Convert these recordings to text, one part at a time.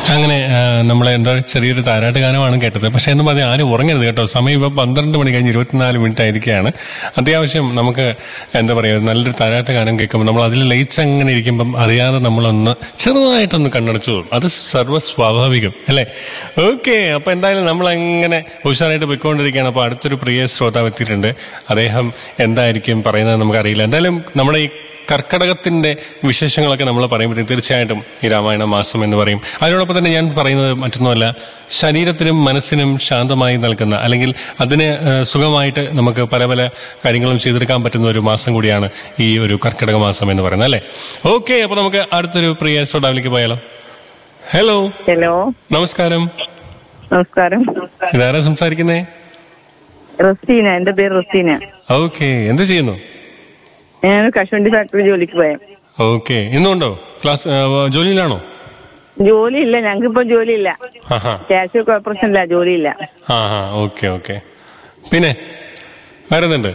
അങ്ങനെ ആ, നമ്മളെ എന്താ ചെറിയൊരു താരാട്ട് ഗാനമാണ് കേട്ടത് പക്ഷെ എന്ന് പറഞ്ഞാൽ ആരും ഉറങ്ങരുത് കേട്ടോ സമയം ഇപ്പം പന്ത്രണ്ട് മണി കഴിഞ്ഞ് ഇരുപത്തിനാല് മിനിറ്റ് ആയിരിക്കുകയാണ് അത്യാവശ്യം നമുക്ക് എന്താ പറയുക നല്ലൊരു താരാട്ട് ഗാനം കേൾക്കുമ്പോൾ നമ്മൾ അതിൽ ലയിച്ച് അങ്ങനെ ഇരിക്കുമ്പം അറിയാതെ നമ്മളൊന്ന് ചെറുതായിട്ടൊന്ന് കണ്ണടച്ചു പോകും അത് സർവ്വ സ്വാഭാവികം അല്ലേ ഓക്കെ അപ്പൊ എന്തായാലും നമ്മൾ അങ്ങനെ ഉഷാറായിട്ട് പോയിക്കൊണ്ടിരിക്കുകയാണ് അപ്പൊ അടുത്തൊരു പ്രിയ ശ്രോതാവ് എത്തിയിട്ടുണ്ട് അദ്ദേഹം എന്തായിരിക്കും പറയുന്നത് നമുക്കറിയില്ല എന്തായാലും നമ്മുടെ ഈ കർക്കടകത്തിന്റെ വിശേഷങ്ങളൊക്കെ നമ്മൾ പറയുമ്പോഴത്തേക്ക് തീർച്ചയായിട്ടും ഈ രാമായണ മാസം എന്ന് പറയും അതിനോടൊപ്പം തന്നെ ഞാൻ പറയുന്നത് മറ്റൊന്നുമല്ല ശരീരത്തിനും മനസ്സിനും ശാന്തമായി നൽകുന്ന അല്ലെങ്കിൽ അതിന് ഏഹ്, സുഖമായിട്ട് നമുക്ക് പല പല കാര്യങ്ങളും ചെയ്തെടുക്കാൻ പറ്റുന്ന ഒരു മാസം കൂടിയാണ് ഈ ഒരു കർക്കിടക മാസം എന്ന് പറയുന്നത് അല്ലേ ഓക്കെ അപ്പൊ നമുക്ക് അടുത്തൊരു പ്രിയ ശ്രോതാവിലേക്ക് പോയാലോ ഹലോ ഹലോ നമസ്കാരം നമസ്കാരം ഇതാരാ സംസാരിക്കുന്നേ റസീന എന്റെ പേര് റസീന ഓക്കെ എന്ത് ചെയ്യുന്നു ഞാൻ കശുവണ്ടി ഫാക്ടറി ജോലിക്ക് പോയ ഓക്കെ ഇന്നുണ്ടോ ക്ലാസ് ഏഹ്, ജോലിയിലാണോ ജോലിയില്ല ഞങ്ങൾക്കിപ്പോ ജോലിയില്ല ആഹാ ക്യാഷ് കോർപ്പറേഷനില്ല ജോലിയില്ല ആ ആ ഓക്കെ ഓക്കെ പിന്നെ വേറെ എന്തുണ്ട്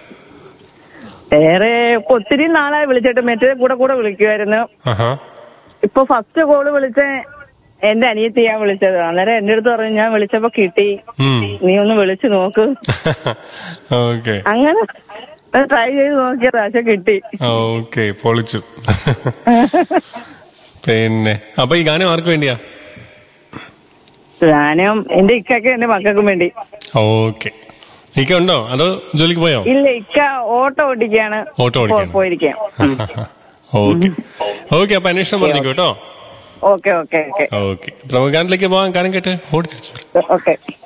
വേറെ ഇപ്പൊ ഒത്തിരി നാളായി വിളിച്ചിട്ട് മറ്റേ കൂടെ കൂടെ വിളിക്കുമായിരുന്നു ആഹാ ഇപ്പൊ ഫസ്റ്റ് കോള് വിളിച്ച എന്റെ അനിയത്തി ഞാൻ വിളിച്ചത് അന്നേരം എന്റെ അടുത്ത് പറഞ്ഞു ഞാൻ വിളിച്ചപ്പോ കിട്ടി ഉം. നീ ഒന്ന് വിളിച്ചു നോക്ക് ഓക്കെ അങ്ങനെ ട്രൈ ചെയ്ത് നോക്കിയതാ പക്ഷെ കിട്ടി ഓക്കെ പൊളിച്ചു പിന്നെ അപ്പൊ ഈ ഗാനം ആർക്ക് വേണ്ടിയാ ഞാനും എന്റെ ഇക്കൊക്കെ എന്റെ മക്കൾക്കും വേണ്ടി ഓക്കെ ഇക്ക ഉണ്ടോ അതോ ജോലിക്ക് പോയോ ഇല്ല ഇക്ക ഓട്ടോ ഓടിക്കാണ് ഓട്ടോ ഓടിക്കാണ്. പോ- പോയിരിക്കാം ഉം. ഓക്കെ ഓക്കെ അപ്പൊ അന്വേഷണം പറഞ്ഞിക്കോ കേട്ടോ ഓക്കെ ഓക്കെ ഓക്കെ ഓക്കെ നമുക്ക് ഗാനത്തിലേക്ക് പോവാൻ ഗാനം കേട്ട് ഓടി തിരിച്ചു വരാം. ഓക്കെ